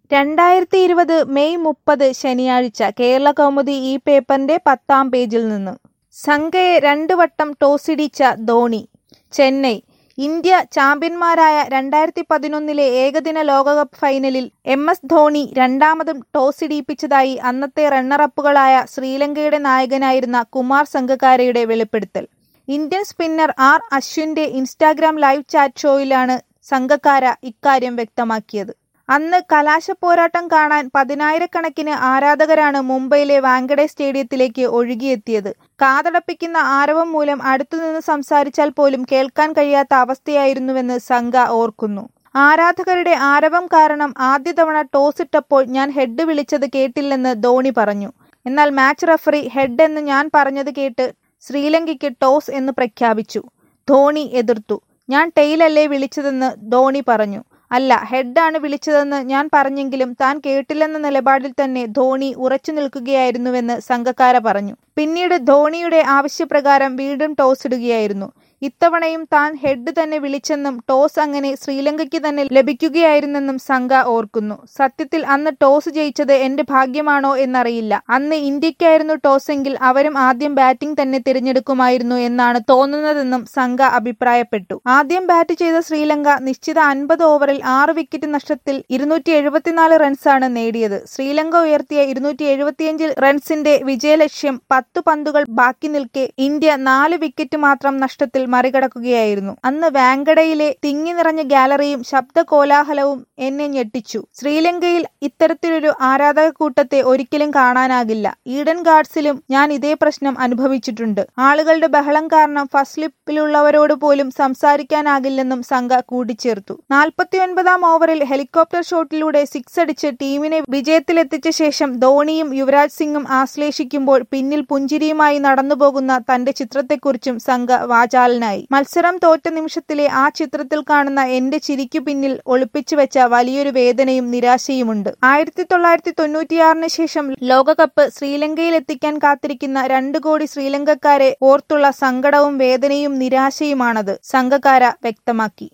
രണ്ടായിരത്തി ഇരുപത് മെയ് മുപ്പത് ശനിയാഴ്ച കേരളകൗമുദി ഈ പേപ്പറിന്റെ പത്താം പേജിൽ നിന്ന് സംഘയെ രണ്ട് വട്ടം ടോസിടിച്ച ധോണി ചെന്നൈ ഇന്ത്യ ചാമ്പ്യന്മാരായ രണ്ടായിരത്തി പതിനൊന്നിലെ ഏകദിന ലോകകപ്പ് ഫൈനലിൽ എം എസ് ധോണി രണ്ടാമതും ടോസിടിപ്പിച്ചതായി അന്നത്തെ റണ്ണറപ്പുകളായ ശ്രീലങ്കയുടെ നായകനായിരുന്ന കുമാർ സംഗക്കാരയുടെ വെളിപ്പെടുത്തൽ ഇന്ത്യൻ സ്പിന്നർ ആർ അശ്വിന്റെ ഇൻസ്റ്റാഗ്രാം ലൈവ് ചാറ്റ് ഷോയിലാണ് സംഗക്കാര ഇക്കാര്യം വ്യക്തമാക്കിയത് അന്ന് കലാശപ്പോരാട്ടം കാണാൻ പതിനായിരക്കണക്കിന് ആരാധകരാണ് മുംബൈയിലെ വാങ്കഡെ സ്റ്റേഡിയത്തിലേക്ക് ഒഴുകിയെത്തിയത് കാതടപ്പിക്കുന്ന ആരവം മൂലം അടുത്തുനിന്ന് സംസാരിച്ചാൽ പോലും കേൾക്കാൻ കഴിയാത്ത അവസ്ഥയായിരുന്നുവെന്ന് സംഘ ഓർക്കുന്നു ആരാധകരുടെ ആരവം കാരണം ആദ്യ തവണ ടോസ് ഇട്ടപ്പോൾ ഞാൻ ഹെഡ് വിളിച്ചത് കേട്ടില്ലെന്ന് ധോണി പറഞ്ഞു എന്നാൽ മാച്ച് റഫറി ഹെഡ് എന്ന് ഞാൻ പറഞ്ഞത് കേട്ട് ശ്രീലങ്കയ്ക്ക് ടോസ് എന്ന് പ്രഖ്യാപിച്ചു ധോണി എതിർത്തു ഞാൻ ടെയിലല്ലേ വിളിച്ചതെന്ന് ധോണി പറഞ്ഞു അല്ല ഹെഡാണ് വിളിച്ചതെന്ന് ഞാൻ പറഞ്ഞെങ്കിലും താൻ കേട്ടില്ലെന്ന നിലപാടിൽ തന്നെ ധോണി ഉറച്ചു നിൽക്കുകയായിരുന്നുവെന്ന് സംഘക്കാര പറഞ്ഞു പിന്നീട് ധോണിയുടെ ആവശ്യപ്രകാരം വീണ്ടും ടോസ് ഇടുകയായിരുന്നു ഇത്തവണയും താൻ ഹെഡ് തന്നെ വിളിച്ചെന്നും ടോസ് അങ്ങനെ ശ്രീലങ്കയ്ക്ക് തന്നെ ലഭിക്കുകയായിരുന്നെന്നും സംഘ ഓർക്കുന്നു സത്യത്തിൽ അന്ന് ടോസ് ജയിച്ചത് എന്റെ ഭാഗ്യമാണോ എന്നറിയില്ല അന്ന് ഇന്ത്യക്കായിരുന്നു ടോസെങ്കിൽ അവരും ആദ്യം ബാറ്റിംഗ് തന്നെ തിരഞ്ഞെടുക്കുമായിരുന്നു എന്നാണ് തോന്നുന്നതെന്നും സംഘ അഭിപ്രായപ്പെട്ടു ആദ്യം ബാറ്റ് ചെയ്ത ശ്രീലങ്ക നിശ്ചിത അൻപത് ഓവറിൽ ആറ് വിക്കറ്റ് നഷ്ടത്തിൽ ഇരുന്നൂറ്റി എഴുപത്തിനാല് റൺസാണ് നേടിയത് ശ്രീലങ്ക ഉയർത്തിയ ഇരുന്നൂറ്റി എഴുപത്തിയഞ്ച് റൺസിന്റെ വിജയലക്ഷ്യം പത്ത് പന്തുകൾ ബാക്കി നിൽക്കെ ഇന്ത്യ നാല് വിക്കറ്റ് മാത്രം നഷ്ടത്തിൽ മറികടക്കുകയായിരുന്നു അന്ന് വാങ്കഡയിലെ തിങ്ങി നിറഞ്ഞ ഗാലറിയും ശബ്ദ കോലാഹലവും എന്നെ ഞെട്ടിച്ചു ശ്രീലങ്കയിൽ ഇത്തരത്തിലൊരു ആരാധക കൂട്ടത്തെ ഒരിക്കലും കാണാനാകില്ല ഈഡൻ ഗാർഡ്സിലും ഞാൻ ഇതേ പ്രശ്നം അനുഭവിച്ചിട്ടുണ്ട് ആളുകളുടെ ബഹളം കാരണം ഫസ്റ്റ് സ്ലിപ്പിലുള്ളവരോട് പോലും സംസാരിക്കാനാകില്ലെന്നും സംഘ കൂട്ടിച്ചേർത്തു നാൽപ്പത്തിയൊൻപതാം ഓവറിൽ ഹെലികോപ്റ്റർ ഷോട്ടിലൂടെ സിക്സ് അടിച്ച് ടീമിനെ വിജയത്തിലെത്തിച്ച ശേഷം ധോണിയും യുവരാജ് സിംഗും ആശ്ലേഷിക്കുമ്പോൾ പിന്നിൽ പുഞ്ചിരിയുമായി നടന്നുപോകുന്ന തന്റെ ചിത്രത്തെക്കുറിച്ചും സംഘ വാചാലനായി മത്സരം തോറ്റ നിമിഷത്തിലെ ആ ചിത്രത്തിൽ കാണുന്ന എന്റെ ചിരിക്കു പിന്നിൽ ഒളിപ്പിച്ചു വെച്ച വലിയൊരു വേദനയും നിരാശയുമുണ്ട് ആയിരത്തി തൊള്ളായിരത്തി തൊണ്ണൂറ്റിയാറിന് ശേഷം ലോകകപ്പ് ശ്രീലങ്കയിൽ എത്തിക്കാൻ കാത്തിരിക്കുന്ന രണ്ടു കോടി ശ്രീലങ്കക്കാരെ ഓർത്തുള്ള സങ്കടവും വേദനയും നിരാശയുമാണത് സംഘകാര വ്യക്തമാക്കി